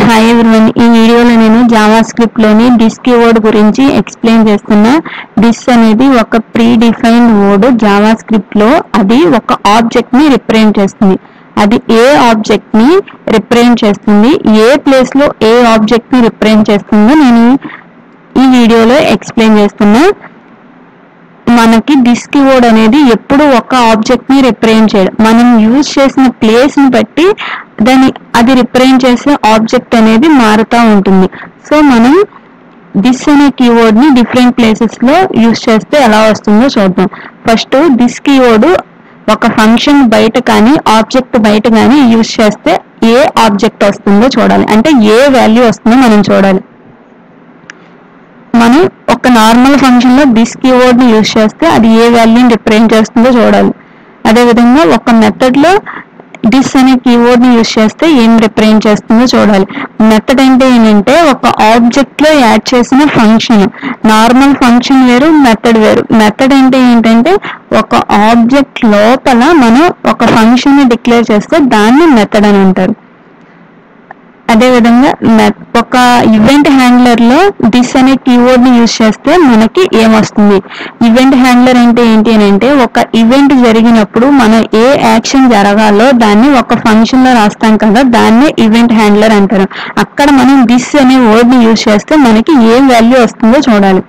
hi everyone ఈ వీడియోలో నేను జావా స్క్రిప్ట్ లోని డిస్ కీవర్డ్ గురించి ఎక్స్ప్లెయిన్ చేస్తున్నా డిస్ అనేది ఒక predefined word JavaScript లో అది ఒక ఆబ్జెక్ట్ ని రిప్రజెంట్ చేస్తుంది అది ఏ ఆబ్జెక్ట్ ని రిప్రజెంట్ చేస్తుంది ఏ ప్లేస్ లో ఏ ఆబ్జెక్ట్ ని రిప్రజెంట్ చేస్తుందో నేను ఈ వీడియోలో ఎక్స్ప్లెయిన్ చేస్తున్నా మనకి డిస్ కీవర్డ్ అనేది ఎప్పుడు ఒక ఆబ్జెక్ట్ ని రిప్రజెంట్ చేయడం మనం యూజ్ చేసిన ప్లేస్ ని బట్టి దాని అది రిప్రజెంట్ చేసే ఆబ్జెక్ట్ అనేది మారుతూ ఉంటుంది సో మనం దిస్ అనే కీవర్డ్ ని డిఫరెంట్ ప్లేసెస్ లో యూజ్ చేస్తే ఎలా వస్తుందో చూద్దాం ఫస్ట్ దిస్ కీవర్డ్ ఒక ఫంక్షన్ బయట కానీ ఆబ్జెక్ట్ బయట కానీ యూజ్ చేస్తే ఏ ఆబ్జెక్ట్ వస్తుందో చూడాలి అంటే ఏ వాల్యూ వస్తుందో మనం చూడాలి మనం ఒక నార్మల్ ఫంక్షన్ లో దిస్ కీవర్డ్ ని యూజ్ చేస్తే అది ఏ వాల్యూని రిప్రజెంట్ చేస్తుందో చూడాలి అదేవిధంగా ఒక మెథడ్ లో డిస్ అనే కీవర్డ్ ని యూజ్ చేస్తే ఏం రిప్రజెంట్ చేస్తుందో చూడాలి మెథడ్ అంటే ఏంటంటే ఒక ఆబ్జెక్ట్ లో యాడ్ చేసిన ఫంక్షన్ నార్మల్ ఫంక్షన్ వేరు మెథడ్ వేరు మెథడ్ అంటే ఏంటంటే ఒక ఆబ్జెక్ట్ లోపల మనం ఒక ఫంక్షన్ ని డిక్లేర్ చేస్తే దాన్ని మెథడ్ అని అంటారు అదేవిధంగా మె- ఒక ఈవెంట్ హ్యాండ్లర్ లో దిస్ అనే కీవర్డ్ ని యూజ్ చేస్తే మనకి ఏమొస్తుంది ఈవెంట్ హ్యాండ్లర్ అంటే ఏంటి అని అంటే ఒక ఈవెంట్ జరిగినప్పుడు మనం ఏ యాక్షన్ జరగాలో దాన్ని ఒక ఫంక్షన్ లో రాస్తాం కదా దాన్నే ఈవెంట్ హ్యాండ్లర్ అంటారు అక్కడ మనం దిస్ అనే వర్డ్ ని యూజ్ చేస్తే మనకి ఏ వాల్యూ వస్తుందో చూడాలి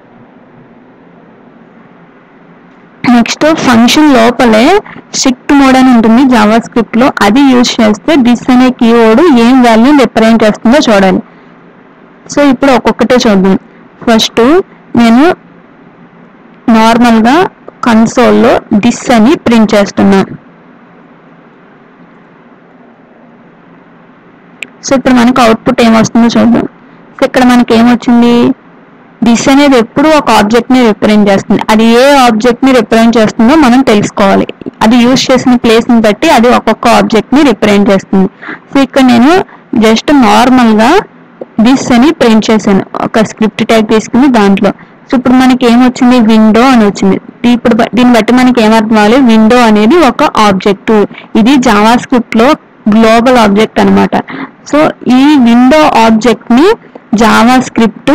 నెక్స్ట్ ఫంక్షన్ లోపలే స్ట్రిక్ట్ మోడ్ అని ఉంటుంది జావా స్క్రిప్ట్ లో అది యూజ్ చేస్తే దిస్ అనే కీవర్డ్ ఏం వాల్యూ రిప్రజెంట్ చేస్తుందో చూడాలి సో ఇప్పుడు ఒక్కొక్కటే చూద్దాం ఫస్ట్ నేను నార్మల్ గా కన్సోల్ లో దిస్ అని ప్రింట్ చేస్తున్నా సో ఇప్పుడు మనకు అవుట్పుట్ ఏమొస్తుందో చూద్దాం సో ఇక్కడ మనకి ఏమొచ్చింది దిస్ అనేది ఎప్పుడు ఒక ఆబ్జెక్ట్ ని రిప్రజెంట్ చేస్తుంది అది ఏ ఆబ్జెక్ట్ ని రిప్రజెంట్ చేస్తుందో మనం తెలుసుకోవాలి అది యూజ్ చేసిన ప్లేస్ ని బట్టి అది ఒక్కొక్క ఆబ్జెక్ట్ ని రిప్రజెంట్ చేస్తుంది సో ఇక్కడ నేను జస్ట్ నార్మల్ గా దిస్ అని ప్రింట్ చేశాను ఒక స్క్రిప్ట్ ట్యాగ్ తీసుకుని దాంట్లో సో ఇప్పుడు మనకి ఏమొచ్చింది విండో అని వచ్చింది దీ- ఇప్పుడు బ- దీన్ని బట్టి మనకి ఏమర్థం అవ్వాలి విండో అనేది ఒక ఆబ్జెక్ట్ ఇది జావా స్క్రిప్ట్ లో గ్లోబల్ ఆబ్జెక్ట్ అన్నమాట సో ఈ విండో ఆబ్జెక్ట్ ని జావా స్క్రిప్ట్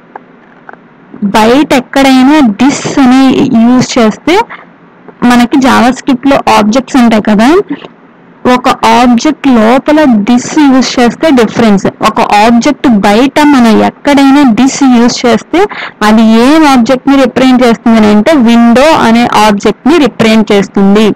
బయట ఎక్కడైనా డిస్ అని యూజ్ చేస్తే మనకి జావా స్క్రిప్ట్ లో ఆబ్జెక్ట్స్ ఉంటాయి కదా ఒక ఆబ్జెక్ట్ లోపల డిస్ యూజ్ చేస్తే డిఫరెన్స్ ఒక ఆబ్జెక్ట్ బయట మనం ఎక్కడైనా డిస్ యూజ్ చేస్తే అది ఏం ఆబ్జెక్ట్ ని రిప్రజెంట్ చేస్తుంది అని అంటే విండో అనే ఆబ్జెక్ట్ ని రిప్రజెంట్ చేస్తుంది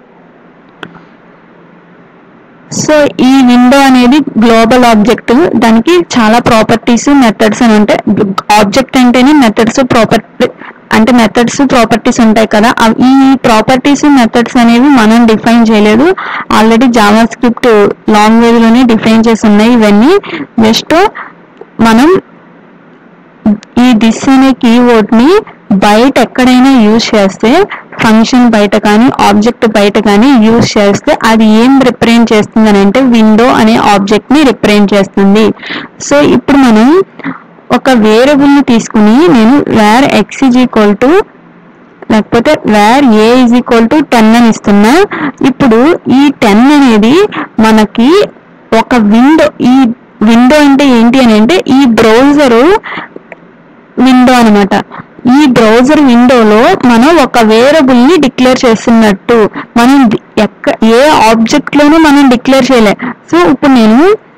సో ఈ విండో అనేది గ్లోబల్ ఆబ్జెక్ట్ దానికి చాలా ప్రాపర్టీస్ మెథడ్స్ అని ఉంటాయి ఆబ్జెక్ట్ అంటేనే మెథడ్స్ ప్రాపర్టీ అంటే మెథడ్స్ ప్రాపర్టీస్ ఉంటాయి కదా అవ్- ఈ ప్రాపర్టీస్ మెథడ్స్ అనేవి మనం డిఫైన్ చేయలేదు ఆల్రెడీ జావా స్క్రిప్ట్ లాంగ్వేజ్ లోనే డిఫైన్ చేసి ఉన్నాయి ఇవన్నీ జస్ట్ మనం ఈ దిస్ అనే కీవర్డ్ ని బయట ఎక్కడైనా యూజ్ చేస్తే ఫంక్షన్ బయట కానీ ఆబ్జెక్ట్ బయట కానీ యూజ్ చేస్తే అది ఏం రిప్రజెంట్ చేస్తుంది అని అంటే విండో అనే ఆబ్జెక్ట్ ని రిప్రజెంట్ చేస్తుంది సో ఇప్పుడు మనం ఒక వేరియబుల్ ని తీసుకుని నేను var x is equal to లేకపోతే var a is equal to ten అని ఇస్తున్నా ఇప్పుడు ఈ టెన్ అనేది మనకి ఒక విండో ఈ విండో అంటే ఏంటి అని అంటే ఈ బ్రౌజరు విండో అన్నమాట ఈ బ్రౌజర్ విండోలో మనం ఒక వేరియబుల్ ని డిక్లేర్ చేస్తున్నట్టు మనం ది- ఎక్క ఏ ఆబ్జెక్ట్ లోనూ మనం డిక్లేర్ చేయలే సో ఇప్పుడు నేను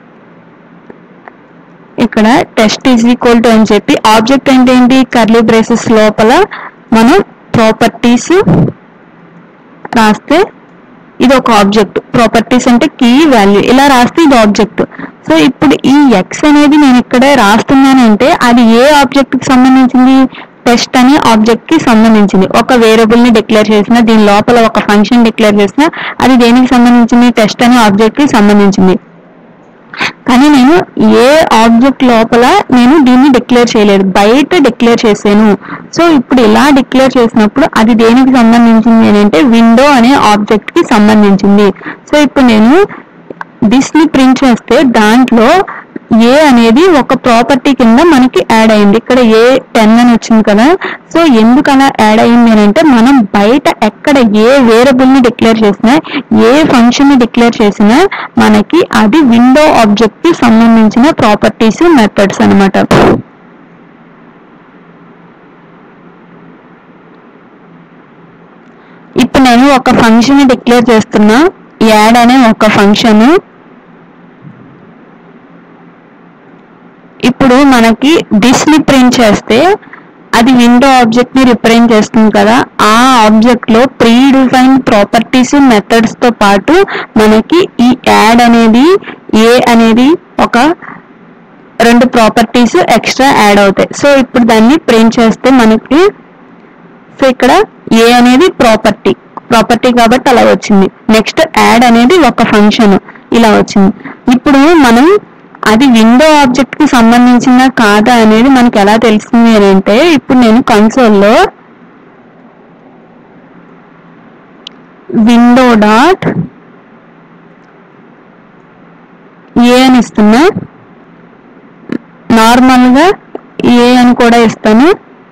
ఇక్కడ టెస్ట్ ఈజ్ ఈక్వల్ టు అని చెప్పి ఆబ్జెక్ట్ అంటే ఏంటి కర్లీ బ్రేసెస్ లోపల మనం ప్రాపర్టీస్ రాస్తే ఇది ఒక ఆబ్జెక్ట్ ప్రాపర్టీస్ అంటే కీ వాల్యూ ఇలా రాస్తే ఇది ఆబ్జెక్ట్ సో ఇప్పుడు ఈ ఎక్స్ అనేది నేను ఇక్కడ రాస్తున్నానంటే అది ఏ ఆబ్జెక్ట్ కి సంబంధించింది టెస్ట్ అనే ఆబ్జెక్ట్ కి సంబంధించింది ఒక వేరియబుల్ ని డిక్లేర్ చేసిన దీని లోపల ఒక ఫంక్షన్ డిక్లేర్ చేసిన అది దేనికి సంబంధించింది టెస్ట్ అనే ఆబ్జెక్ట్ కి సంబంధించింది కానీ నేను ఏ ఆబ్జెక్ట్ లోపల నేను దీన్ని డిక్లేర్ చేయలేదు బయట డిక్లేర్ చేశాను సో ఇప్పుడు ఇలా డిక్లేర్ చేసినప్పుడు అది దేనికి సంబంధించింది అని అంటే విండో అనే ఆబ్జెక్ట్ కి సంబంధించింది సో ఇప్పుడు నేను దిస్ ని ప్రింట్ చేస్తే దాంట్లో ఏ అనేది ఒక ప్రాపర్టీ కింద మనకి యాడ్ అయింది ఇక్కడ ఏ టెన్ అని వచ్చింది కదా సో ఎందుకు అలా యాడ్ అయింది అని అంటే మనం బయట ఎక్కడ ఏ వేరియబుల్ ని డిక్లేర్ చేసినా ఏ ఫంక్షన్ ని డిక్లేర్ చేసినా మనకి అది విండో ఆబ్జెక్ట్ కి సంబంధించిన ప్రాపర్టీస్ మెథడ్స్ అన్నమాట ఇప్పుడు నేను ఒక ఫంక్షన్ ని డిక్లేర్ చేస్తున్నా యాడ్ అనే ఒక ఫంక్షన్ ఇప్పుడు మనకి దిస్ ని ప్రింట్ చేస్తే అది విండో ఆబ్జెక్ట్ ని రిప్రజెంట్ చేస్తుంది కదా ఆ ఆబ్జెక్ట్ లో ప్రీ డిఫైన్ ప్రాపర్టీస్ మెథడ్స్ తో పాటు మనకి ఈ యాడ్ అనేది ఏ అనేది ఒక రెండు ప్రాపర్టీస్ ఎక్స్ట్రా యాడ్ అవుతాయి సో ఇప్పుడు దాన్ని ప్రింట్ చేస్తే మనకి సో ఇక్కడ ఏ అనేది ప్రాపర్టీ ప్రాపర్టీ కాబట్టి అలా వచ్చింది నెక్స్ట్ యాడ్ అనేది ఒక ఫంక్షన్ ఇలా వచ్చింది ఇప్పుడు మనం అది విండో ఆబ్జెక్ట్ కి సంబంధించిన కాదా అనేది మనకి ఎలా తెలుస్తుంది అని అంటే ఇప్పుడు నేను కన్సోల్లో విండో డాట్ ఏ అని ఇస్తున్నా నార్మల్ గా ఏ అని కూడా ఇస్తాను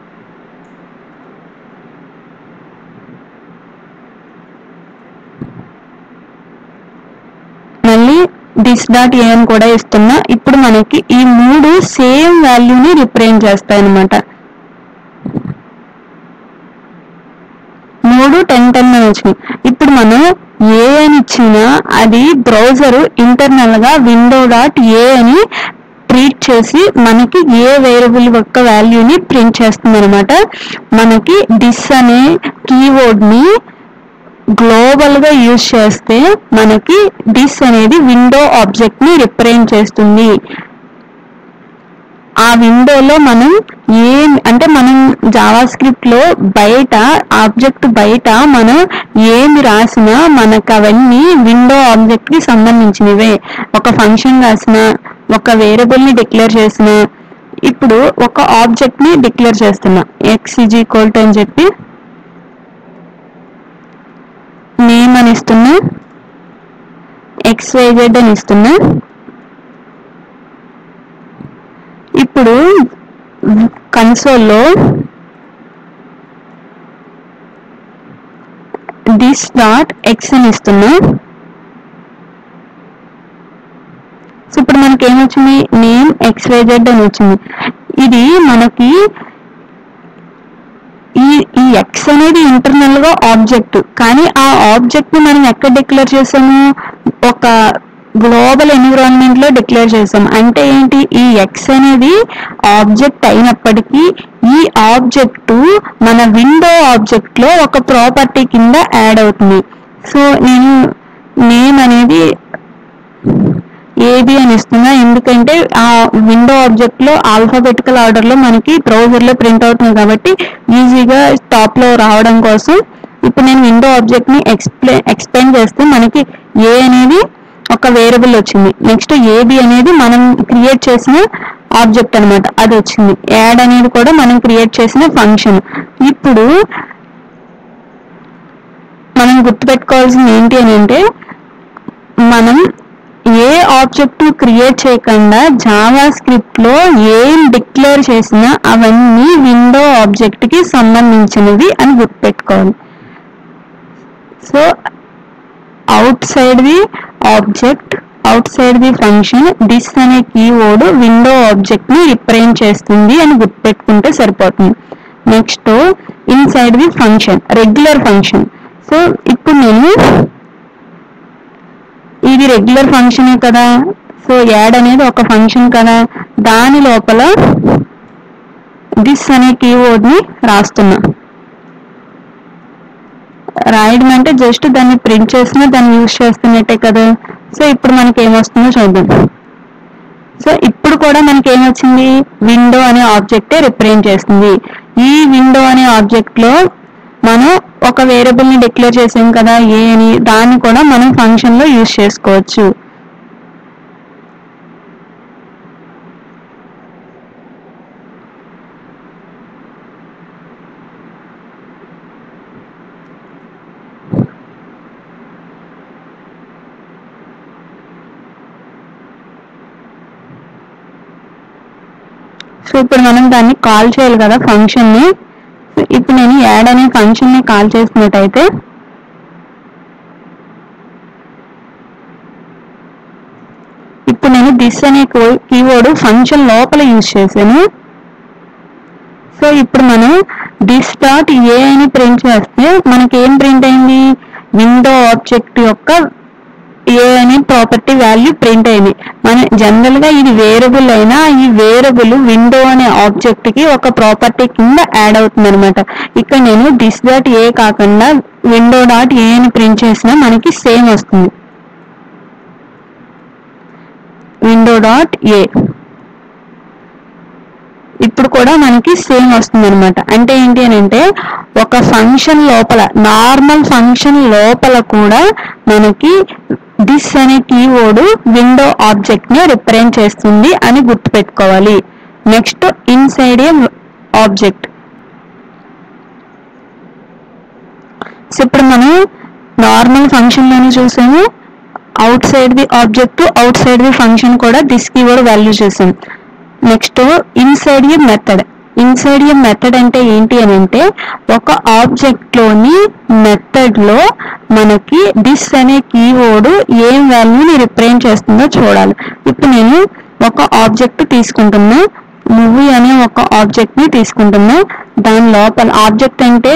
మళ్ళీ దిస్ డాట్ ఏ అని కూడా ఇస్తున్నా ఇప్పుడు మనకి ఈ మూడు సేమ్ వాల్యూని రిప్రజెంట్ చేస్తాయి అనమాట మూడు టెన్ టెన్ అని వచ్చినాయి ఇప్పుడు మనం ఏ అని ఇచ్చినా అది బ్రౌజర్ ఇంటర్నల్ గా విండో డాట్ ఏ అని ట్రీట్ చేసి మనకి ఏ వేరియబుల్ యొక్క వాల్యూని ప్రింట్ చేస్తుంది అనమాట మనకి డిస్ అనే కీవర్డ్ ని గ్లోబల్ గా యూజ్ చేస్తే మనకి డిస్ అనేది విండో ఆబ్జెక్ట్ ని రిప్రజెంట్ చేస్తుంది ఆ విండోలో మనం ఏం అంటే మనం జావా స్క్రిప్ట్ లో బయట ఆబ్జెక్ట్ బయట మనం ఏమి రాసినా మనకు అవన్నీ విండో ఆబ్జెక్ట్ కి సంబంధించినవే ఒక ఫంక్షన్ రాసిన ఒక వేరియబుల్ ని డిక్లేర్ చేసిన ఇప్పుడు ఒక ఆబ్జెక్ట్ ని డిక్లేర్ చేస్తున్నా ఎక్స్ ఈజ్ ఈక్వల్ టు అని చెప్పి నేమ్ అని ఇస్తున్నా ఎక్స్వైజెడ్ అని ఇస్తున్నా ఇప్పుడు కన్సోల్లో దిస్ డాట్ ఎక్స్ అని ఇస్తున్నా సో ఇప్పుడు మనకి ఏమొచ్చింది నేమ్ ఎక్స్వైజెడ్ అని వచ్చింది ఇది మనకి ఈ ఈ ఎక్స్ అనేది ఇంటర్నల్ గా ఆబ్జెక్ట్ కానీ ఆ ఆబ్జెక్ట్ ని మనం ఎక్కడ డిక్లేర్ చేసాము ఒక గ్లోబల్ ఎన్విరాన్మెంట్ లో డిక్లేర్ చేసాం అంటే ఏంటి ఈ ఎక్స్ అనేది ఆబ్జెక్ట్ అయినప్పటికీ ఈ ఆబ్జెక్ట్ మన విండో ఆబ్జెక్ట్ లో ఒక ప్రాపర్టీ కింద యాడ్ అవుతుంది సో నేను నేమ్ అనేది ఏబి అని ఇస్తున్నా ఎందుకంటే ఆ విండో ఆబ్జెక్ట్ లో ఆల్ఫాబెటికల్ ఆర్డర్ లో మనకి బ్రౌజర్ లో ప్రింట్ అవుతుంది కాబట్టి ఈజీగా టాప్ లో రావడం కోసం ఇప్పుడు నేను విండో ఆబ్జెక్ట్ ని ఎక్స్ప్లె ఎక్స్ప్లెయిన్ చేస్తే మనకి ఏ అనేది ఒక వేరియబుల్ వచ్చింది నెక్స్ట్ ఏబి అనేది మనం క్రియేట్ చేసిన ఆబ్జెక్ట్ అన్నమాట అది వచ్చింది యాడ్ అనేది కూడా మనం క్రియేట్ చేసిన ఫంక్షన్ ఇప్పుడు మనం గుర్తుపెట్టుకోవాల్సింది ఏంటి అని అంటే మనం ఏ ఆబ్జెక్ట్ క్రియేట్ చేయకుండా జావా స్క్రిప్ట్ లో ఏం డిక్లేర్ చేసినా అవన్నీ విండో ఆబ్జెక్ట్ కి సంబంధించినవి అని గుర్తుపెట్టుకోవాలి so outside the object outside the function this అనే కీవర్డ్ విండో ఆబ్జెక్ట్ ని రిప్రజెంట్ చేస్తుంది అని గుర్తుపెట్టుకుంటే సరిపోతుంది next inside the function regular function so ఇప్పుడు నేను ఇది రెగ్యులర్ ఫంక్షనే కదా సో యాడ్ అనేది ఒక ఫంక్షన్ కదా దాని లోపల దిస్ అనే కీవర్డ్ ని రాస్తున్నా రాయడం అంటే జస్ట్ దాన్ని ప్రింట్ చేసినా దాన్ని యూజ్ చేస్తున్నట్టే కదా సో ఇప్పుడు మనకి ఏమొస్తుందో చూద్దాం సో ఇప్పుడు కూడా మనకి ఏమొచ్చింది విండో అనే ఆబ్జెక్టే రిప్రజెంట్ చేస్తుంది ఈ విండో అనే ఆబ్జెక్ట్ లో మనం ఒక వేరియబుల్ ని డిక్లేర్ చేసాం కదా ఏ అని దాన్ని కూడా మనం ఫంక్షన్ లో యూజ్ చేసుకోవచ్చు సో ఇప్పుడు మనం దాన్ని కాల్ చేయాలి కదా ఫంక్షన్ ని ఇప్పుడు నేను యాడ్ అనే ఫంక్షన్ ని కాల్ చేసినట్టయితే ఇప్పుడు నేను దిస్ అనే కీవర్డ్ ఫంక్షన్ లోపల యూజ్ చేశాను సో ఇప్పుడు మనం దిస్ డాట్ ఏ అని ప్రింట్ చేస్తే మనకి ఏం ప్రింట్ అయింది విండో ఆబ్జెక్ట్ యొక్క ఏ అనే ప్రాపర్టీ వాల్యూ ప్రింట్ అయింది మన జనరల్ గా ఇది వేరియబుల్ అయినా ఈ వేరియబుల్ విండో అనే ఆబ్జెక్ట్ కి ఒక ప్రాపర్టీ కింద యాడ్ అవుతుంది అనమాట ఇక్కడ నేను దిస్ డాట్ ఏ కాకుండా విండో డాట్ ఏ అని ప్రింట్ చేసినా మనకి సేమ్ వస్తుంది విండో డాట్ ఏ ఇప్పుడు కూడా మనకి సేమ్ వస్తుంది అనమాట అంటే ఏంటి అని అంటే ఒక ఫంక్షన్ లోపల నార్మల్ ఫంక్షన్ లోపల కూడా మనకి దిస్ అనే కీవర్డ్ విండో ఆబ్జెక్ట్ ని రిప్రజెంట్ చేస్తుంది అని గుర్తుపెట్టుకోవాలి next inside a object so ఇప్పుడు మనం నార్మల్ ఫంక్షన్ లోనే చూసాము outside the object outside the function కూడా దిస్ కీవర్డ్ వాల్యూ చేసాం next inside a method inside a method అంటే ఏంటి అని అంటే ఒక ఆబ్జెక్ట్ లోని మెథడ్ లో మనకి దిస్ అనే కీవర్డ్ ఏం వాల్యూని రిప్రజెంట్ చేస్తుందో చూడాలి ఇప్పుడు నేను ఒక ఆబ్జెక్ట్ తీసుకుంటున్నా మూవీ అనే ఒక ఆబ్జెక్ట్ ని తీసుకుంటున్నా దాని లోపల ఆబ్జెక్ట్ అంటే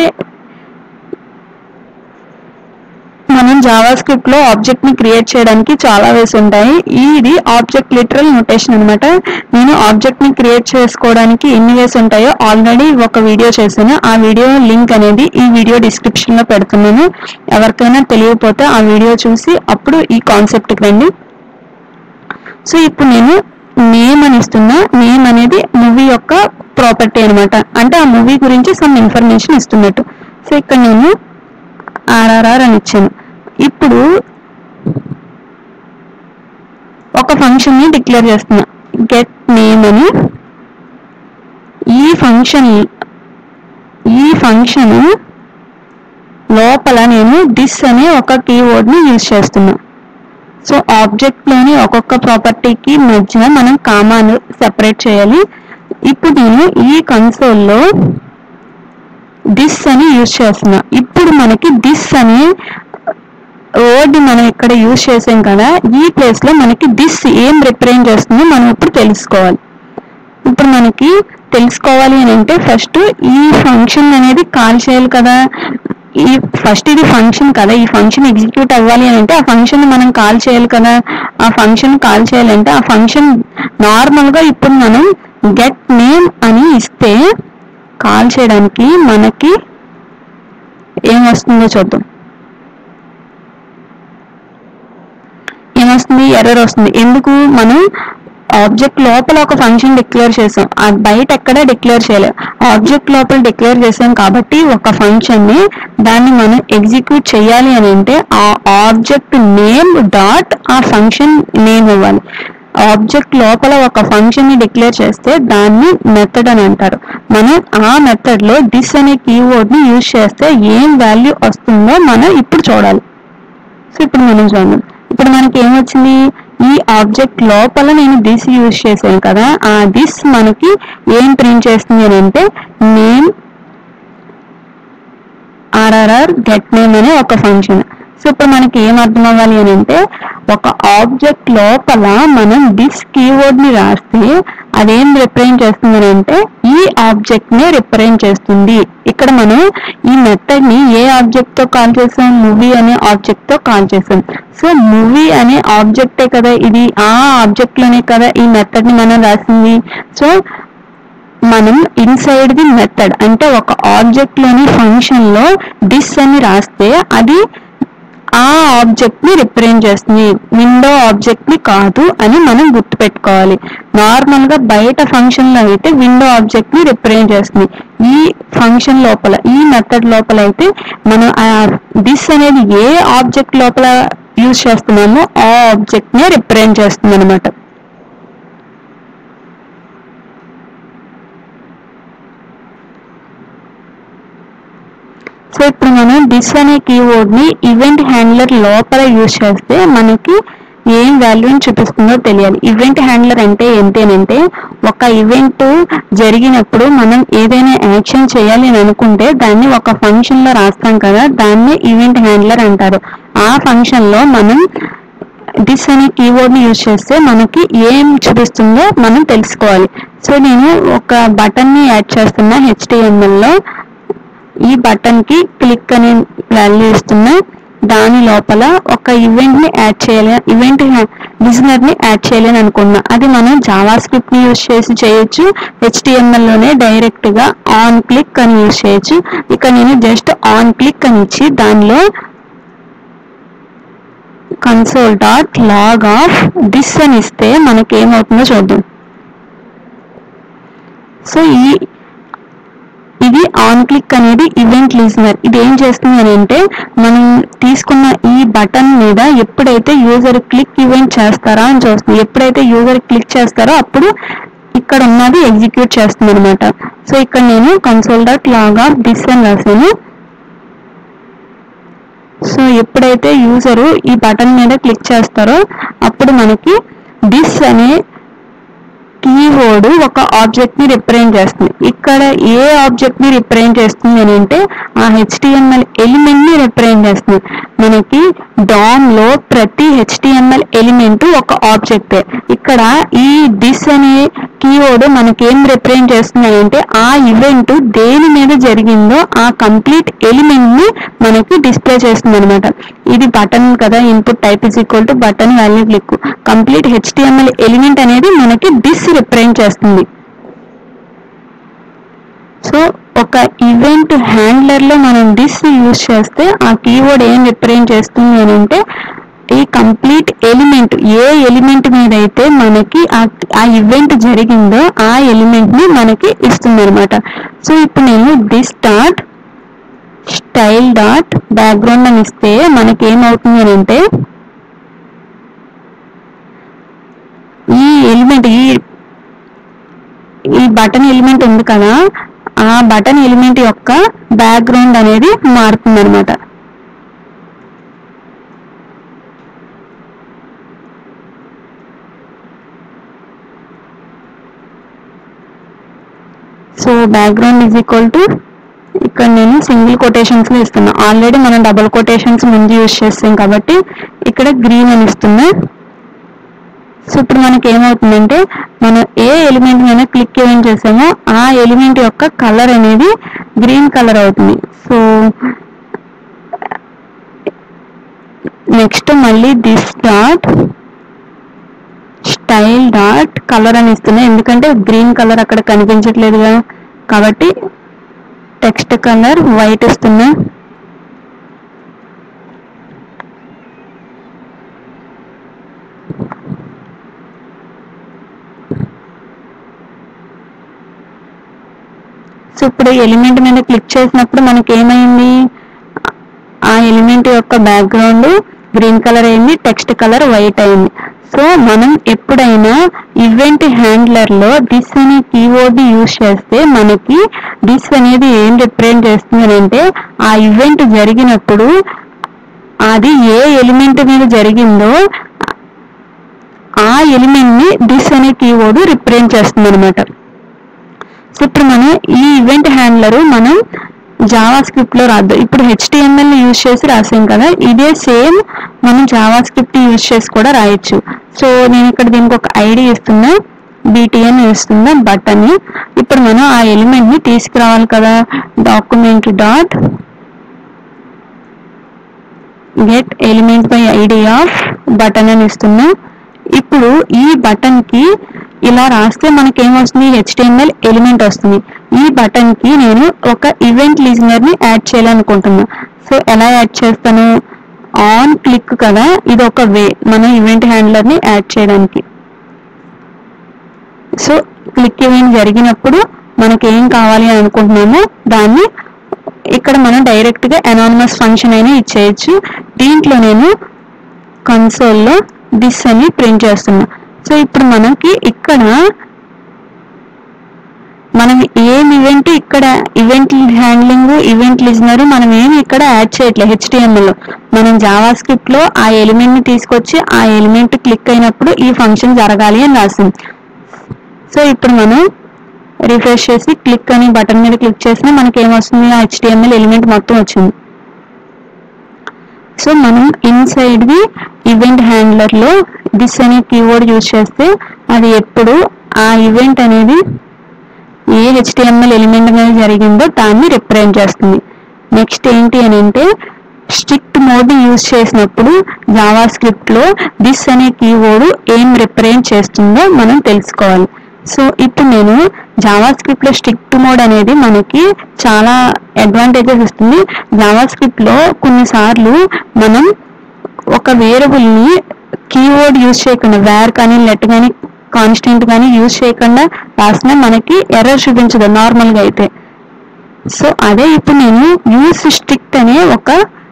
మనం జావా స్క్రిప్ట్ లో ఆబ్జెక్ట్ ని క్రియేట్ చేయడానికి చాలా వేస్ ఉంటాయి ఇది ఆబ్జెక్ట్ లిటరల్ నోటేషన్ అన్నమాట నేను ఆబ్జెక్ట్ ని క్రియేట్ చేసుకోవడానికి ఎన్ని వేస్ ఉంటాయో ఆల్రెడీ ఒక వీడియో చేశాను ఆ వీడియో లింక్ అనేది ఈ వీడియో డిస్క్రిప్షన్ లో పెడుతున్నాను ఎవరికైనా తెలియకపోతే ఆ వీడియో చూసి అప్పుడు ఈ కాన్సెప్ట్ కి రండి సో ఇప్పుడు నేను నేమ్ అని ఇస్తున్నా నేమ్ అనేది మూవీ యొక్క ప్రాపర్టీ అన్నమాట అంటే ఆ మూవీ గురించి సమ్ ఇన్ఫర్మేషన్ ఇస్తున్నట్టు సో ఇక్కడ నేను ఆర్ఆర్ఆర్ అని ఇచ్చాను ఇప్పుడు ఒక ఫంక్షన్ ని డిక్లేర్ చేస్తున్నా గెట్ నేమ్ అని ఈ ఫంక్షన్ ఈ ఫంక్షన్ లోపల నేను దిస్ అనే ఒక కీవర్డ్ ని యూజ్ చేస్తున్నా సో ఆబ్జెక్ట్ లోని ఒక్కొక్క ప్రాపర్టీకి మధ్య మనం కామాను సెపరేట్ చేయాలి ఇప్పుడు నేను ఈ కన్సోల్ లో దిస్ అని యూజ్ చేస్తున్నా ఇప్పుడు మనకి దిస్ అనే వర్డ్ మనం ఇక్కడ యూజ్ చేసాం కదా ఈ ప్లేస్ లో మనకి దిస్ ఏం రిప్రజెంట్ చేస్తుందో మనం ఇప్పుడు తెలుసుకోవాలి ఇప్పుడు మనకి తెలుసుకోవాలి అని అంటే ఫస్ట్ ఈ ఫంక్షన్ అనేది కాల్ చేయాలి కదా ఈ ఫస్ట్ ఇది ఫంక్షన్ కదా ఈ ఫంక్షన్ ఎగ్జిక్యూట్ అవ్వాలి అని అంటే ఆ ఫంక్షన్ మనం కాల్ చేయాలి కదా ఆ ఫంక్షన్ కాల్ చేయాలంటే ఆ ఫంక్షన్ నార్మల్ గా ఇప్పుడు మనం గెట్ నేమ్ అని ఇస్తే కాల్ చేయడానికి మనకి ఏం వస్తుందో చూద్దాం ఏమొస్తుంది ఎర్రర్ వస్తుంది ఎందుకు మనం ఆబ్జెక్ట్ లోపల ఒక ఫంక్షన్ డిక్లేర్ చేసాం ఆ బయట ఎక్కడ డిక్లేర్ చేయలేదు ఆబ్జెక్ట్ లోపల డిక్లేర్ చేసాం కాబట్టి ఒక ఫంక్షన్ ని దాన్ని మనం ఎగ్జిక్యూట్ చేయాలి అని అంటే ఆ ఆబ్జెక్ట్ నేమ్ డాట్ ఆ ఫంక్షన్ నేమ్ ఇవ్వాలి ఆబ్జెక్ట్ లోపల ఒక ఫంక్షన్ ని డిక్లేర్ చేస్తే దాన్ని మెథడ్ అని అంటారు మనం ఆ మెథడ్ లో దిస్ అనే కీవర్డ్ ని యూజ్ చేస్తే ఏం వాల్యూ వస్తుందో మనం ఇప్పుడు చూడాలి సో ఇప్పుడు మనం చూద్దాం ఇప్పుడు మనకి ఏమొచ్చింది ఈ ఆబ్జెక్ట్ లోపల నేను దిస్ యూజ్ చేశాను కదా ఆ దిస్ మనకి ఏం ప్రింట్ చేస్తుంది అని అంటే నేమ్ ఆర్ఆర్ఆర్ గెట్ నేమ్ అనే ఒక ఫంక్షన్ సో ఇప్పుడు మనకి ఏం అర్థం అవ్వాలి అని అంటే ఒక ఆబ్జెక్ట్ లోపల మనం దిస్ కీవర్డ్ ని రాస్తే అదేం రిప్రజెంట్ చేస్తుంది అని అంటే ఈ ఆబ్జెక్ట్ ని రిప్రజెంట్ చేస్తుంది ఇక్కడ మనం ఈ మెథడ్ ని ఏ ఆబ్జెక్ట్ తో కాల్ చేసాం మూవీ అనే ఆబ్జెక్ట్ తో కాల్ చేసాం సో మూవీ అనే ఆబ్జెక్టే కదా ఇది ఆ ఆబ్జెక్ట్ లోనే కదా ఈ మెథడ్ ని మనం రాసింది సో మనం ఇన్సైడ్ ది మెథడ్ అంటే ఒక ఆబ్జెక్ట్ లోని ఫంక్షన్ లో దిస్ అని రాస్తే అది ఆ ఆబ్జెక్ట్ ని రిప్రజెంట్ చేస్తుంది విండో ఆబ్జెక్ట్ ని కాదు అని మనం గుర్తుపెట్టుకోవాలి నార్మల్ గా బయట ఫంక్షన్ లో అయితే విండో ఆబ్జెక్ట్ ని రిప్రజెంట్ చేస్తుంది ఈ ఫంక్షన్ లోపల ఈ మెథడ్ లోపల అయితే మనం ఆ దిస్ అనేది ఏ ఆబ్జెక్ట్ లోపల యూజ్ చేస్తున్నామో ఆ ఆబ్జెక్ట్ ని రిప్రజెంట్ చేస్తుంది అనమాట సో ఇప్పుడు మనం దిస్ అనే కీవర్డ్ ని ఈవెంట్ హ్యాండ్లర్ లోపల యూజ్ చేస్తే మనకి ఏం వాల్యూని చూపిస్తుందో తెలియాలి ఈవెంట్ హ్యాండ్లర్ అంటే ఏంటంటే ఒక ఈవెంట్ జరిగినప్పుడు మనం ఏదైనా యాక్షన్ చేయాలి అని అనుకుంటే దాన్ని ఒక ఫంక్షన్ లో రాస్తాం కదా దాన్ని ఈవెంట్ హ్యాండ్లర్ అంటారు ఆ ఫంక్షన్ లో మనం దిస్ అనే కీవర్డ్ ని యూజ్ చేస్తే మనకి ఏం చూపిస్తుందో మనం తెలుసుకోవాలి సో నేను ఒక బటన్ ని యాడ్ చేస్తున్నా హెచ్టిఎంఎల్ లో ఈ బటన్ కి క్లిక్ అనే వాల్యూ ఇస్తున్నా దాని లోపల ఒక ఈవెంట్ ని యాడ్ చేయాలి ఈవెంట్ లిజనర్ ని యాడ్ చేయాలని అనుకున్నా అది మనం జావా స్క్రిప్ట్ ని యూజ్ చేసి చేయొచ్చు హెచ్టిఎంఎల్ లోనే డైరెక్ట్ గా ఆన్ క్లిక్ అని యూజ్ చేయొచ్చు ఇక్కడ నేను జస్ట్ ఆన్ క్లిక్ అని ఇచ్చి దానిలో console dot log of this అని ఇస్తే మనకి ఏమవుతుందో చూద్దాం సో ఈ ఇది ఆన్ క్లిక్ అనేది ఈవెంట్ లిజనర్ ఇది ఏం చేస్తుంది అని అంటే మనం తీసుకున్న ఈ బటన్ మీద ఎప్పుడైతే యూజర్ క్లిక్ ఈవెంట్ చేస్తారా అని చూస్తుంది ఎప్పుడైతే యూజర్ క్లిక్ చేస్తారో అప్పుడు ఇక్కడ ఉన్నది ఎగ్జిక్యూట్ చేస్తుంది అనమాట సో ఇక్కడ నేను console dot log of this అని రాశాను సో ఎప్పుడైతే యూజరు ఈ బటన్ మీద క్లిక్ చేస్తారో అప్పుడు మనకి దిస్ అనే కీవర్డ్ ఒక ఆబ్జెక్ట్ ని రిప్రజెంట్ చేస్తుంది ఇక్కడ ఏ ఆబ్జెక్ట్ ని రిప్రజెంట్ చేస్తుంది అని అంటే ఆ హెచ్టిఎంఎల్ ఎలిమెంట్ ని రిప్రజెంట్ చేస్తుంది మనకి డామ్ లో ప్రతి హెచ్టిఎంఎల్ ఎలిమెంట్ ఒక ఆబ్జెక్ట్ ఇక్కడ ఈ దిస్ అనే కీవర్డ్ మనకి ఏం రిప్రజెంట్ చేస్తుంది అని అంటే ఆ ఈవెంట్ దేని మీద జరిగిందో ఆ కంప్లీట్ ఎలిమెంట్ ని మనకి డిస్ప్లే చేస్తుంది అనమాట ఇది బటన్ కదా input type is equal to button value click complete HTML element అనేది మనకి డిస్ రిప్రజెంట్ చేస్తుంది సో ఒక ఈవెంట్ హ్యాండ్లర్ లో మనం డిస్ యూజ్ చేస్తే ఆ కీవర్డ్ ఏం రిప్రజెంట్ చేస్తుంది అని అంటే ఈ కంప్లీట్ ఎలిమెంట్ ఏ ఎలిమెంట్ మీద అయితే మనకి ఆ- ఆ ఈవెంట్ జరిగిందో ఆ ఎలిమెంట్ ని మనకి ఇస్తుంది అనమాట సో ఇప్పుడు నేను this dot style dot background అని ఇస్తే మనకి ఏమవుతుంది అని అంటే ఈ ఎలిమెంట్ ఈ ఈ బటన్ ఎలిమెంట్ ఉంది కదా ఆ బటన్ ఎలిమెంట్ యొక్క బ్యాక్గ్రౌండ్ అనేది మారుతుంది అనమాట so background is equal to ఇక్కడ నేను సింగిల్ కొటేషన్స్ లో ఇస్తున్నా ఆల్రెడీ మనం డబుల్ కొటేషన్స్ ముందు యూజ్ చేస్తాం కాబట్టి ఇక్కడ గ్రీన్ అని ఇస్తున్నా సో ఇప్పుడు మనకి ఏమవుతుందంటే మనం ఏ ఎలిమెంట్ మీద క్లిక్ ఏం చేసామో ఆ ఎలిమెంట్ యొక్క కలర్ అనేది గ్రీన్ కలర్ అవుతుంది సో నెక్స్ట్ మళ్ళీ this dot style dot colour అని ఇస్తున్నా ఎందుకంటే గ్రీన్ కలర్ అక్కడ కనిపించట్లేదుగా కాబట్టి టెక్స్ట్ కలర్ వైట్ ఇస్తున్నా సో ఇప్పుడు ఎలిమెంట్ మీద క్లిక్ చేసినప్పుడు మనకి ఏమైంది ఆ ఎలిమెంట్ యొక్క బ్యాక్గ్రౌండ్ గ్రీన్ కలర్ అయింది టెక్స్ట్ కలర్ వైట్ అయింది సో మనం ఎప్పుడైనా ఈవెంట్ హ్యాండ్లర్ లో దిస్ అనే కీవర్డ్ యూజ్ చేస్తే మనకి దిస్ అనేది ఏం రిప్రజెంట్ చేస్తుంది అని అంటే ఆ ఈవెంట్ జరిగినప్పుడు అది ఏ ఎలిమెంట్ మీద జరిగిందో ఆ ఎలిమెంట్ ని దిస్ అనే కీవర్డ్ రిప్రజెంట్ చేస్తుంది అనమాట సో ఇప్పుడు మనం ఈ ఈవెంట్ హ్యాండ్లర్ మనం జావా స్క్రిప్ట్ లో రాద్దాం ఇప్పుడు హెచ్టిఎంఎల్ యూజ్ చేసి రాసాం కదా ఇదే సేమ్ మనం జావా స్క్రిప్ట్ యూజ్ చేసి కూడా రాయొచ్చు సో నేను ఇక్కడ దీనికి ఒక ఐడి ఇస్తున్నా బీటీఎన్ ఇస్తున్నా బటన్ ఇప్పుడు మనం ఆ ఎలిమెంట్ ని తీసుకురావాలి కదా document dot get element by ID of button అని ఇస్తున్నా ఇప్పుడు ఈ బటన్ కి ఇలా రాస్తే మనకి ఏమొస్తుంది హెచ్టిఎంఎల్ ఎలిమెంట్ వస్తుంది ఈ బటన్ కి నేను ఒక ఈవెంట్ లిజనర్ ని యాడ్ చేయాలనుకుంటున్నా సో ఎలా యాడ్ చేస్తాను ఆన్ క్లిక్ కదా ఇది ఒక వే మన ఈవెంట్ హ్యాండ్లర్ ని యాడ్ చేయడానికి సో క్లిక్ ఈవెంట్ జరిగినప్పుడు మనకి ఏం కావాలి అని అనుకుంటున్నామో దాన్ని ఇక్కడ మనం డైరెక్ట్ గా అనానమస్ ఫంక్షన్ అయినా ఇచ్చేయచ్చు దీంట్లో నేను కన్సోల్లో దిస్ అని ప్రింట్ చేస్తున్నా సో ఇప్పుడు మనకి ఇక్కడ మనం ఏం ఈవెంట్ ఇక్కడ ఈవెంట్ హ్యాండ్లింగ్ ఈవెంట్ లిజనర్ మనం ఏమి ఇక్కడ యాడ్ చేయట్లేదు HTML లో మనం జావా స్క్రిప్ట్ లో ఆ ఎలిమెంట్ ని తీసుకొచ్చి ఆ ఎలిమెంట్ క్లిక్ అయినప్పుడు ఈ ఫంక్షన్ జరగాలి అని రాసింది సో ఇప్పుడు మనం రిఫ్రెష్ చేసి క్లిక్ అని బటన్ మీద క్లిక్ చేసినా మనకి ఏమొస్తుంది ఆ హెచ్టిఎంఎల్ ఎలిమెంట్ మొత్తం వచ్చింది సో మనం ఇన్సైడ్ ది ఈవెంట్ హ్యాండ్లర్ లో దిస్ అనే కీవర్డ్ యూజ్ చేస్తే అది ఎప్పుడు ఆ ఈవెంట్ అనేది ఏ హెచ్టిఎంఎల్ ఎలిమెంట్ మీద జరిగిందో దాన్ని రిప్రజెంట్ చేస్తుంది నెక్స్ట్ ఏంటి అని అంటే స్ట్రిక్ట్ మోడ్ యూజ్ చేసినప్పుడు జావా స్క్రిప్ట్ లో దిస్ అనే కీవర్డ్ ఏం రిప్రజెంట్ చేస్తుందో మనం తెలుసుకోవాలి సో ఇప్పుడు నేను జావా స్క్రిప్ట్ లో స్ట్రిక్ట్ మోడ్ అనేది మనకి చాలా అడ్వాంటేజెస్ ఇస్తుంది జావా స్క్రిప్ట్ లో కొన్నిసార్లు మనం ఒక వేరియబుల్ ని కీవర్డ్ యూజ్ చేయకుండా వేర్ కానీ లెట్ కానీ కాన్స్టెంట్ కానీ యూజ్ చేయకుండా రాసినా మనకి ఎర్రర్ చూపించదు నార్మల్ గా అయితే సో అదే ఇప్పుడు నేను యూస్ స్ట్రిక్ట్ అనే ఒక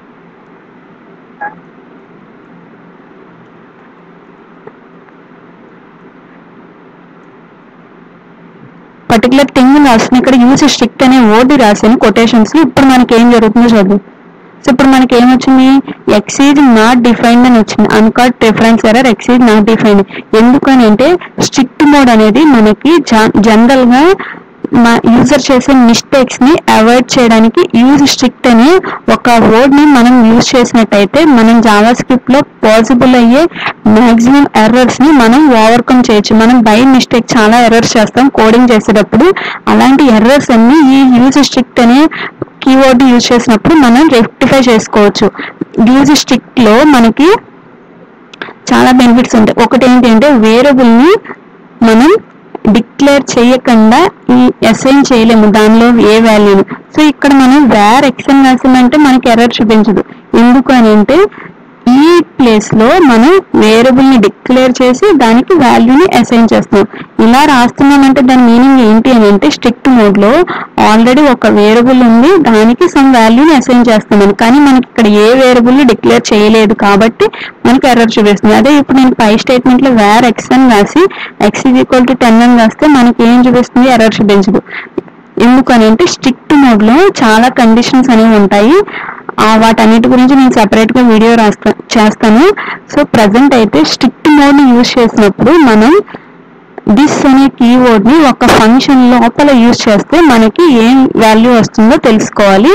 పర్టికులర్ థింగ్ రాసిన ఇక్కడ యూస్ స్ట్రిక్ట్ అనే వర్డ్ రాసాను కొటేషన్స్ ఇప్పుడు మనకి ఏం జరుగుతుందో చూద్దాం సో ఇప్పుడు మనకి ఏమొచ్చింది ఎక్స్ ఈజ్ నాట్ డిఫైన్డ్ అని వచ్చింది uncaught preference error x is not defined ఎందుకని అంటే స్ట్రిక్ట్ మోడ్ అనేది మనకి జనరల్ గా మా యూజర్ చేసే మిస్టేక్స్ ని అవాయిడ్ చేయడానికి యూజ్ స్ట్రిక్ట్ అనే ఒక వర్డ్ ని మనం యూజ్ చేసినట్టయితే మనం జావా స్క్రిప్ట్ లో పాసిబుల్ అయ్యే మాక్సిమం ఎర్రర్స్ ని మనం ఓవర్కమ్ చేయొచ్చు మనం బై మిస్టేక్ చాలా ఎర్రర్స్ చేస్తాం కోడింగ్ చేసేటప్పుడు అలాంటి ఎర్రర్స్ అన్ని ఈ యూజ్ స్ట్రిక్ట్ అనే కీవర్డ్ యూజ్ చేసినప్పుడు మనం రెక్టిఫై చేసుకోవచ్చు యూజ్ స్ట్రిక్ట్ లో మనకి చాలా బెనిఫిట్స్ ఉంటాయి ఒకటి ఏంటి అంటే వేరియబుల్ ని మనం డిక్లేర్ చేయకుండా ఈ అసైన్ చేయలేము దానిలో ఏ వాల్యూని సో ఇక్కడ మనం వేర్ ఎక్సెన్ రాసామంటే మనకి ఎర్రర్ చూపించదు ఎందుకు అని అంటే ఈ ప్లేస్ లో మనం వేరియబుల్ ని డిక్లేర్ చేసి దానికి వాల్యూని అసైన్ చేస్తున్నాం ఇలా రాస్తున్నామంటే దాని మీనింగ్ ఏంటి అని అంటే స్ట్రిక్ట్ మోడ్ లో ఆల్రెడీ ఒక వేరియబుల్ ఉంది దానికి సమ్ వాల్యూని అసైన్ చేస్తున్నాను కానీ మనకి ఇక్కడ ఏ వేరియబుల్ ని డిక్లేర్ చేయలేదు కాబట్టి మనకి ఎర్రర్ చూపిస్తుంది అదే ఇప్పుడు నేను పై స్టేట్మెంట్ లో వేర్ ఎక్స్ అని రాసి x is equal to ten అని రాస్తే మనకి ఏం చూపిస్తుంది ఎర్రర్ చూపించదు ఎందుకని అంటే స్ట్రిక్ట్ మోడ్ లో చాలా కండిషన్స్ అనేవి ఉంటాయి ఆ వాటన్నిటి గురించి నేను సెపరేట్ గా వీడియో రాస్తా చేస్తాను సో ప్రజెంట్ అయితే స్ట్రిక్ట్ మోడ్ ని యూజ్ చేసినప్పుడు మనం దిస్ అనే కీవర్డ్ ని ఒక ఫంక్షన్ లోపల యూజ్ చేస్తే మనకి ఏం వాల్యూ వస్తుందో తెలుసుకోవాలి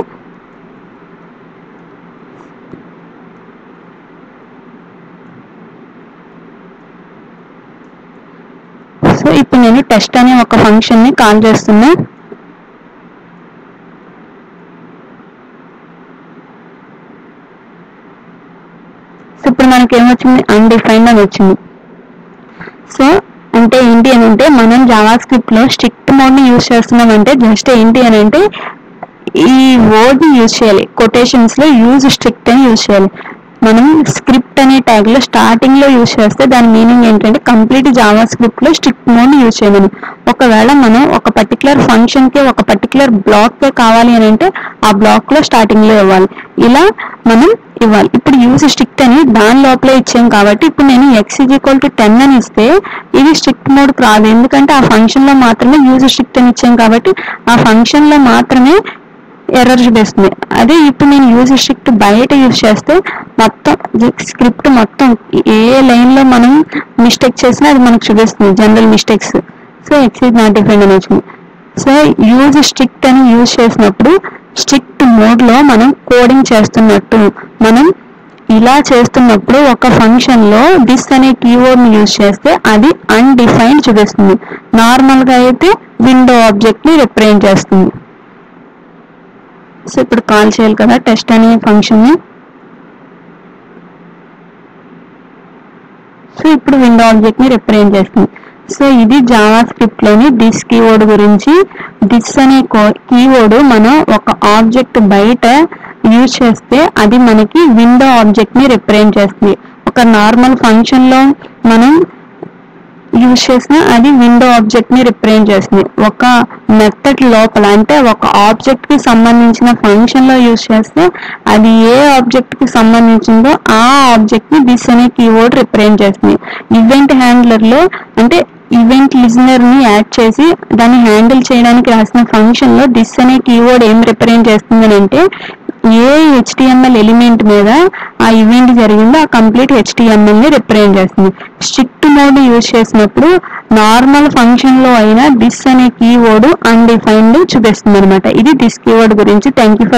సో ఇప్పుడు నేను టెస్ట్ అనే ఒక ఫంక్షన్ ని కాల్ చేస్తున్నా సో ఇప్పుడు మనకి ఏమొచ్చింది అన్డిఫైన్డ్ అని వచ్చింది సో అంటే ఏంటి అని అంటే మనం జావా స్క్రిప్ట్ లో స్ట్రిక్ట్ మోడ్ ని యూజ్ చేస్తున్నాం అంటే జస్ట్ ఏంటి అని అంటే ఈ వర్డ్ ని యూజ్ చేయాలి కొటేషన్స్ లో యూజ్ స్ట్రిక్ట్ అని యూజ్ చేయాలి మనం స్క్రిప్ట్ అనే ట్యాగ్ లో స్టార్టింగ్ లో యూజ్ చేస్తే దాని మీనింగ్ ఏంటంటే కంప్లీట్ జావా స్క్రిప్ట్ లో స్ట్రిక్ట్ మోడ్ ని యూజ్ చేయమని ఒకవేళ మనం ఒక పర్టికులర్ ఫంక్షన్ కి ఒక పర్టికులర్ బ్లాక్ కే కావాలి అని అంటే ఆ బ్లాక్ లో స్టార్టింగ్ లో ఇవ్వాలి ఇలా మనం ఇవ్వాలి ఇప్పుడు యూజ్ స్ట్రిక్ట్ అని దాని లోపలే ఇచ్చాం కాబట్టి ఇప్పుడు నేను x is equal to ten అని ఇస్తే ఇది స్ట్రిక్ట్ మోడ్ రాదు ఎందుకంటే ఆ ఫంక్షన్ లో మాత్రమే యూజ్ స్ట్రిక్ట్ అని ఇచ్చాం కాబట్టి ఆ ఫంక్షన్ లో మాత్రమే ఎర్రర్ చూపిస్తుంది అదే ఇప్పుడు నేను యూజ్ స్ట్రిక్ట్ బయట యూజ్ చేస్తే మొత్తం స్క్రిప్ట్ మొత్తం ఏ లైన్ లో మనం మిస్టేక్ చేసినా అది మనకు చూపిస్తుంది general mistakes so x is not define అని వచ్చింది సో యూజ్ స్ట్రిక్ట్ అని యూజ్ చేసినప్పుడు స్ట్రిక్ట్ మోడ్ లో మనం కోడింగ్ చేస్తున్నట్టు మనం ఇలా చేస్తున్నప్పుడు ఒక ఫంక్షన్ లో దిస్ అనే కీవర్డ్ ని యూజ్ చేస్తే అది అన్డిఫైన్డ్ చూపిస్తుంది నార్మల్ గా అయితే విండో ఆబ్జెక్ట్ ని రిప్రజెంట్ చేస్తుంది సో ఇప్పుడు కాల్ చేయాలి కదా టెస్ట్ అనే ఫంక్షన్ ని సో ఇప్పుడు విండో ఆబ్జెక్ట్ ని రిప్రజెంట్ చేస్తుంది సో ఇది జావా స్క్రిప్ట్ లోని దిస్ కీవర్డ్ గురించి దిస్ అనే కీవర్డ్ మనం ఒక ఆబ్జెక్ట్ బయట యూజ్ చేస్తే అది మనకి విండో ఆబ్జెక్ట్ ని రిప్రజెంట్ చేస్తుంది ఒక నార్మల్ ఫంక్షన్ లో మనం యూజ్ చేసిన అది విండో ఆబ్జెక్ట్ ని రిప్రజెంట్ చేస్తుంది ఒక మెథడ్ లోపల అంటే ఒక ఆబ్జెక్ట్ కి సంబంధించిన ఫంక్షన్ లో యూజ్ చేస్తే అది ఏ ఆబ్జెక్ట్ కి సంబంధించిందో ఆ ఆబ్జెక్ట్ ని దిస్ అనే కీవర్డ్ రిప్రజెంట్ చేస్తుంది ఈవెంట్ హ్యాండ్లర్ లో అంటే ఈవెంట్ లిజనర్ ని యాడ్ చేసి దాన్ని హ్యాండిల్ చేయడానికి రాసిన ఫంక్షన్ లో దిస్ అనే కీవర్డ్ ఏం రిప్రజెంట్ చేస్తుంది అంటే ఏ హెచ్టిఎంఎల్ ఎలిమెంట్ మీద ఆ ఈవెంట్ జరిగిందో ఆ కంప్లీట్ హెచ్టిఎంఎల్ ని రిప్రజెంట్ చేస్తుంది స్ట్రిక్ట్ మోడ్ యూజ్ చేసినప్పుడు నార్మల్ ఫంక్షన్ లో అయినా దిస్ అనే కీవర్డ్ అన్డిఫైన్డ్ చూపిస్తుంది అనమాట ఇది దిస్ కీవర్డ్ గురించి థ్యాంక్ యూ ఫర్